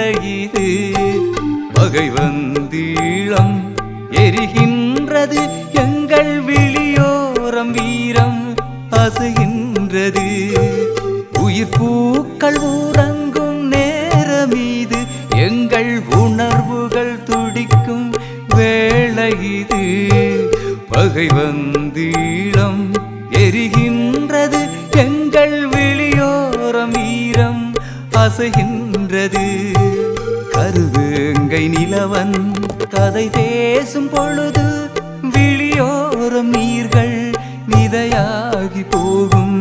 வேளை இது பகை வந்தீளம் எரிகின்றது எங்கள் விழியோரம் வீரம் அசைகின்றது உயிர் பூக்கள் உறங்கும் நேரமீது எங்கள் உணர்வுகள் துடிக்கும் வேளை இது பகை வந்தீளம் எரிகின்றது எங்கள் விழியோரம் ஈரம் அசைகின்றது கருவேங்கை நிலவன் கதை பேசும் பொழுது விழியோரம் நீர்கள் விதையாகி போகும்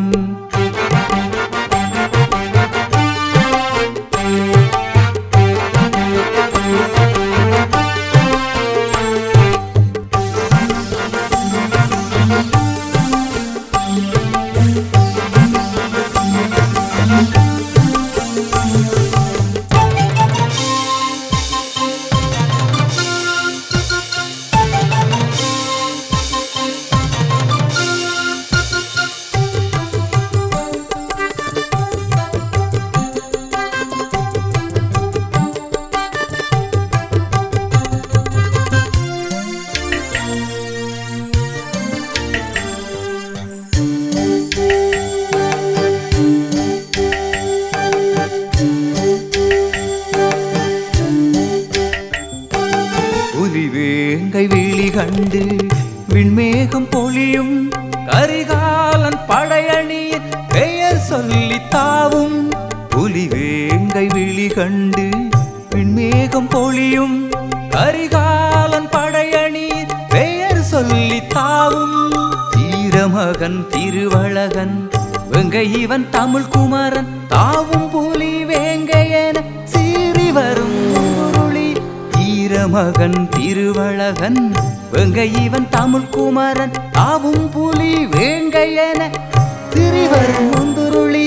புலி வேங்கை விழி கண்டு விண்மேகம் பொழியும் கரிகாலன் படையணியின் பெயர் சொல்லி தாவும் புலி வேங்கை விழி கண்டு விண்மேகம் பொழியும் கரிகாலன் படையணியின் பெயர் சொல்லி தாவும் வீரமகன் திருவழகன் வெங்கை இவன் தமிழ் குமரன் தாவும் புலி வேங்கையன சீறி வரும் முருளி ஈரமகன் திருவழகன் வெங்கை இவன் தமிழ் குமரன் தாவும் புலி வேங்கையன திரிவரும் முந்துருளி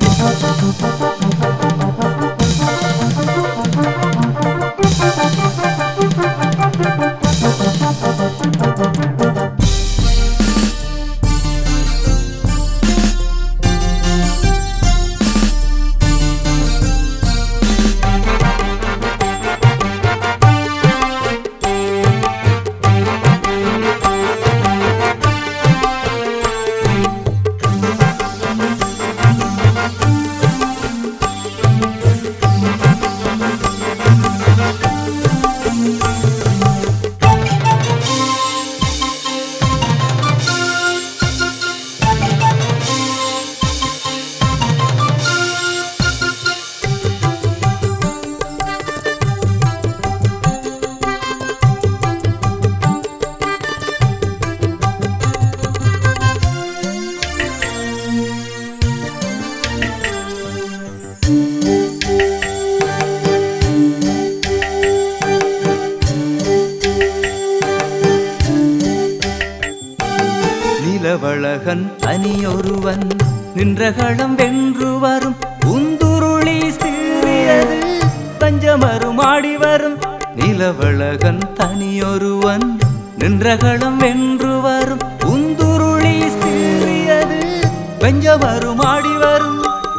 நிலவழகன் தனியொருவன் நின்றகளம் வென்று வரும் உந்துருளி சீறியது பஞ்சமரும் ஆடி வரும் நிலவழகன் தனியொருவன் நின்றகளம் வென்று வரும் உந்துருளி சீறியது பஞ்சமரும் ஆடி வரும்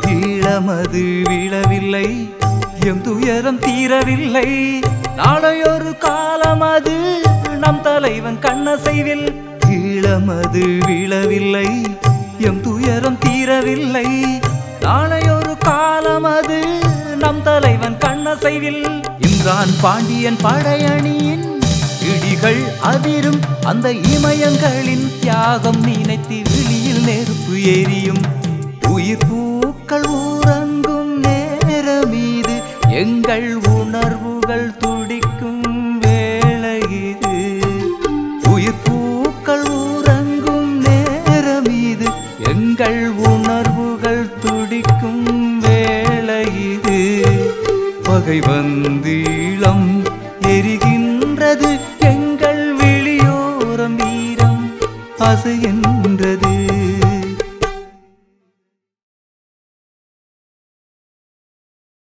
ஈழமது விழவில்லை எம் துயரம் தீரவில்லை நாளையொரு காலம் அது நம் தலைவன் கண்ணசைவில் ஈழமது விழவில்லை எம் துயரம் தீரவில்லை நாளையொரு காலம் அது நம் தலைவன் கண்ணசைவில் இம்ரான் பாண்டியன் படையணியின் இடிகள் அதிரும் அந்த இமயங்களின் தியாகம் நினைத்து விழியில் நெருப்பு எரியும் உயிர் பூக்கள் உறங்கும் நேரமீது எங்கள் உணர்வுகள் துடிக்கும் வேளை இது உயிர் பூக்கள் உறங்கும் நேரமீது எங்கள் உணர்வுகள் துடிக்கும் வேளை இது பகை வந்தீளம் எரிகின்றது எங்கள் விழியோரம் வீரம் அசைகின்றது